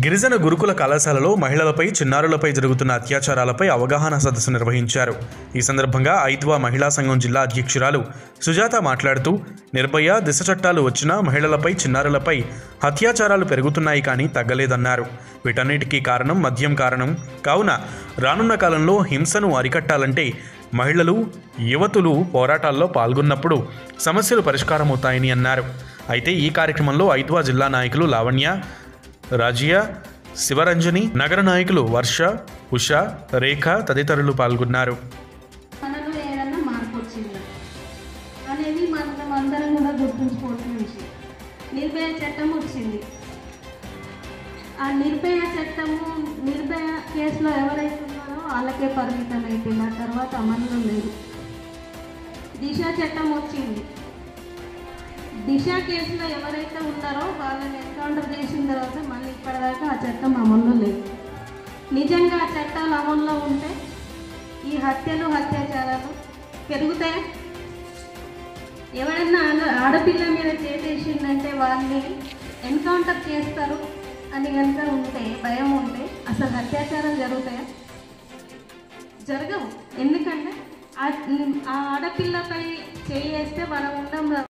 గిరిజన గురుకుల కళాశాలలో మహిళలపై చిన్నారులపై జరుగుతున్న అత్యాచారాలపై అవగాహన సదస్సు నిర్వహించారు ఈ సందర్భంగా ఐద్వా మహిళా సంఘం జిల్లా అధ్యక్షురాలు సుజాత మాట్లాడుతూ నిర్భయ దిశ చట్టాలు వచ్చినా మహిళలపై చిన్నారులపై అత్యాచారాలు పెరుగుతున్నాయి కానీ తగ్గలేదన్నారు వీటన్నిటికీ కారణం మద్యం కారణం కావున రానున్న కాలంలో హింసను అరికట్టాలంటే మహిళలు యువతులు పోరాటాల్లో పాల్గొన్నప్పుడు సమస్యలు పరిష్కారమవుతాయని అన్నారు అయితే ఈ కార్యక్రమంలో ఐద్వా జిల్లా నాయకులు లావణ్య రాజియా శివరంజని నగర నాయకులు వర్ష ఉష రేఖ తదితరులు పాల్గొన్నారు మనలో ఏదన్నా మార్పు వచ్చింది అనేది మనం అందరం కూడా గుర్తుంచుకోవాల్సిన విషయం నిర్భయ చట్టం వచ్చింది ఆ నిర్భయ చట్టము నిర్భయ కేసులో ఎవరైతే ఉన్నారో వాళ్ళకే పరిమితం అయిపోయింది ఆ తర్వాత అమల్లో లేదు దిశ చట్టం వచ్చింది దిశ కేసులో ఎవరైతే ఉన్నారో వాళ్ళని ఎన్కౌంటర్ చేసిన తర్వాత మళ్ళీ ఇప్పటిదాకా ఆ చట్టం అమల్లో లేదు నిజంగా ఆ చట్టాలు అమల్లో ఉంటే ఈ హత్యలు అత్యాచారాలు పెరుగుతాయి ఎవరన్నా ఆడ- ఆడపిల్ల మీద చేసేసిందంటే వాళ్ళని ఎన్కౌంటర్ చేస్తారు అని కనుక ఉంటే భయం ఉంటే అసలు అత్యాచారం జరుగుతాయా జరగవు ఎందుకంటే ఆ ఆ ఆడపిల్లపై చేయేస్తే మనం ఉండం